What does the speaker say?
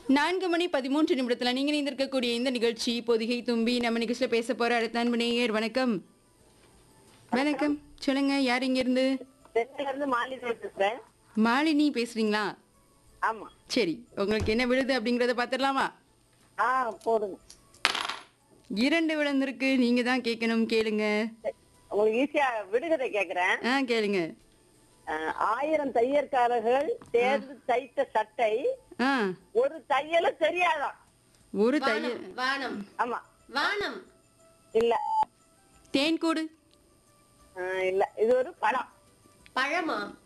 நான்கு மணி பதிமூன்று நிமிடத்துல நீங்க இணைந்திருக்கக்கூடிய இந்த நிகழ்ச்சி பொதிகை தும்பி நம்ம நிகழ்ச்சியில பேச போற அடுத்த அன்பு நேயர் வணக்கம் வணக்கம் சொல்லுங்க யார் இங்க இருந்து சென்னையில இருந்து மாலினி பேசுறேன் மாலினி பேசுறீங்களா ஆமா சரி உங்களுக்கு என்ன விழுது அப்படிங்கறத பாத்துடலாமா ஆ போடுங்க இரண்டு விழுந்திருக்கு நீங்க தான் கேட்கணும் கேளுங்க உங்களுக்கு ஈஸியா விடுகதை கேக்குறேன் ஆ கேளுங்க அஹ், ஆயிரம் தையற்காரர்கள் சேர்ந்து தைத்த சட்டை ஆ ஒரு தையல தெரியாதாம் ஒரு தையல் வானம் ஆமா வானம் இல்ல தேன் கூடு அஹ், இல்ல இது ஒரு படம் பழமா